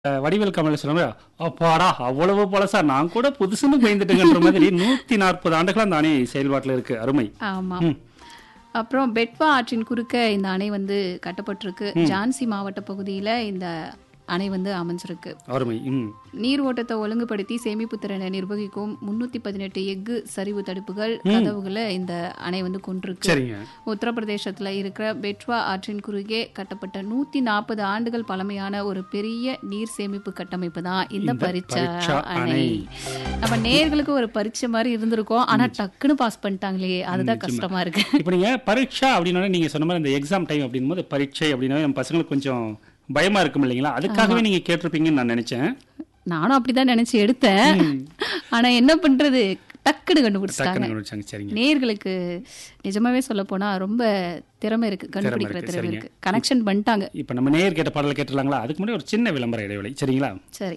அஹ், வடிவேல் கமல் சொல்லுவாங்க அப்பாடா அவ்வளவு பழசா நான் கூட புதுசுன்னு பயந்துட்டேங்கன்ற மாதிரி நூத்தி நாற்பது ஆண்டுகளா அந்த அணை செயல்பாட்டுல இருக்கு அருமை ஆமாம் ம். அப்புறம் பெட்வா ஆற்றின் குறுக்க இந்த அணை வந்து கட்டப்பட்டிருக்கு ஜான்சி மாவட்ட பகுதியில இந்த அணை வந்து அமைஞ்சிருக்கு அருமை ம் நீர் ஓட்டத்தை ஒழுங்குபடுத்தி சேமிப்பு திறனை நிர்வகிக்கும் முன்னூத்தி பதினெட்டு எஃகு சரிவு தடுப்புகள் கதவுகளை இந்த அணை வந்து கொண்டிருக்கு சரிங்க உத்தரப்பிரதேசத்துல இருக்கிற பெட்வா ஆற்றின் குறுகே கட்டப்பட்ட நூத்தி நாற்பது ஆண்டுகள் பழமையான ஒரு பெரிய நீர் சேமிப்பு கட்டமைப்பு தான் இந்த இந்த பரீட்சா பரீட்சா அணை அணை. நம்ம நேர்களுக்கு ஒரு பரீட்சை மாதிரி இருந்திருக்கும் ஆனா டக்குன்னு பாஸ் பண்ணிட்டாங்களே அதுதான் கஷ்டமா இருக்கு இப்போ நீங்க பரீட்சா அப்படின்னா நீங்க சொன்ன மாதிரி இந்த எக்ஸாம் டைம் அப்படின்னும் போது பரீட்சை அப்படின்னா நம்ம பசங்களுக்கு கொஞ்சம் பயமா இருக்கும் இல்லைங்களா அதுக்காகவே நீங்க கேட்டிருப்பீங்கன்னு நான் நினைச்சேன் நானும் அப்படிதான் நினைச்சு எடுத்தேன் ஆனா என்ன பண்றது டக்குன்னு கண்டுபிடிச்சிட்டாங்க டக்குன்னு கண்டுபிடிச்சாங்க சரிங்க நேர்களுக்கு நிஜமாவே சொல்ல போனா ரொம்ப திறமை இருக்கு கண்டுபிடிக்கிற இருக்கு, திறமை சரிங்க. இருக்கு கனெக்ஷன் பண்ணிட்டாங்க இப்போ நம்ம நேர் கேட்ட பாடலை கேட்டுலாங்களா அதுக்கு முன்னாடி ஒரு சின்ன விளம்பர இடைவெளி சரிங்களா சரி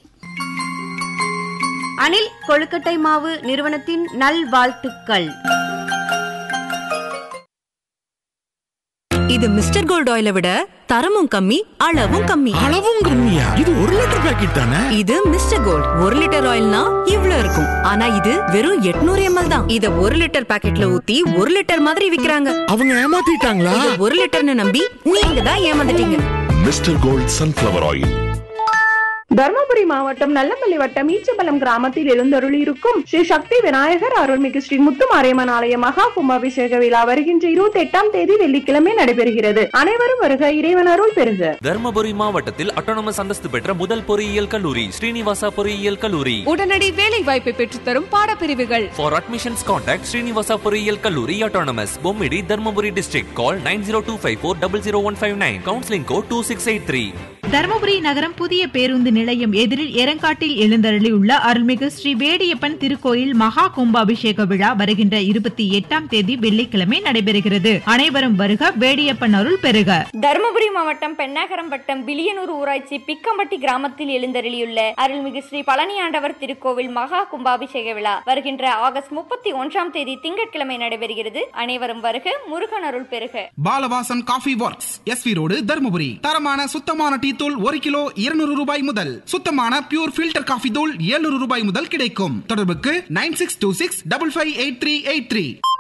அணில் கொழுக்கட்டை மாவு நிறுவனத்தின் நல்வாழ்த்துக்கள் இது மிஸ்டர் கோல்ட் ஆயிலை விட தரமும் கம்மி அளவும் கம்மி அளவும் கம்மியா இது ஒரு லிட்டர் பாக்கெட் தானே இது மிஸ்டர் கோல்ட் ஒரு லிட்டர் ஆயில்னா இவ்ளோ இருக்கும் ஆனா இது வெறும் 800 எம்எல் தான் இத ஒரு லிட்டர் பாக்கெட்ல ஊத்தி ஒரு லிட்டர் மாதிரி விக்கிறாங்க அவங்க ஏமாத்திட்டாங்களா இத ஒரு லிட்டர்னு நம்பி நீங்க தான் ஏமாந்துட்டீங்க Mister Gold sunflower oil Dharmapuri மாவட்டம் நல்லமல்லி வட்டம் ஈச்சபலம் கிராமத்தில் எழுந்தருளி இருக்கும் ஸ்ரீ சக்தி விநாயகர் அருள்மிகு ஸ்ரீ முத்துமாரியம்மன் ஆலய மகா கும்பாபிஷேக விழா வருகின்ற இருபத்தி எட்டாம் தேதி வெள்ளிக்கிழமை நடைபெறுகிறது அனைவரும் வருக இறைவன் அருள் பெறுக தர்மபுரி மாவட்டத்தில் அட்டானமஸ் அந்தஸ்து பெற்ற முதல் பொறியியல் கல்லூரி ஸ்ரீனிவாசா பொறியியல் கல்லூரி உடனடி வேலை வாய்ப்பை பெற்றுத்தரும் பாடப்பிரிவுகள் ஃபார் அட்மிஷன்ஸ் கான்டாக்ட் ஸ்ரீனிவாசா பொறியியல் கல்லூரி அட்டானமஸ் Bommidi Dharmapuri district call nine zero two five four double zero one five nine counselling code two six eight three Dharmapuri நகரம் புதிய பேருந்து நிலையம் எதிரில் எரங்காட்டில் எழுந்தருளியுள்ள அருள்மிகு ஸ்ரீ வேடியப்பன் திருக்கோயில் மகா கும்பாபிஷேக விழா வருகின்ற இருபத்தி எட்டாம் தேதி வெள்ளிக்கிழமை நடைபெறுகிறது அனைவரும் வருக வேடியப்பன் அருள் பெறுக தருமபுரி மாவட்டம் பெண்ணாகரம் வட்டம் பிலியனூர் ஊராட்சி பிக்கம்பட்டி கிராமத்தில் எழுந்தருளியுள்ள அருள்மிகு ஸ்ரீ பழனி ஆண்டவர் திருக்கோவில் மகா கும்பாபிஷேக விழா வருகின்ற ஆகஸ்ட் முப்பத்தி ஒன்றாம் தேதி திங்கட்கிழமை நடைபெறுகிறது அனைவரும் வருக முருகன் அருள் பெறுக Balavasan coffee works SV road Dharmapuri தரமான சுத்தமான டீ தூள் ஒரு கிலோ இருநூறு ரூபாய் முதல் சுத்தமான பியூர் ஃபில்டர் காஃபி தூள் 700 ரூபாய் முதல் கிடைக்கும் தொடர்புக்கு nine six two six double five eight three eight three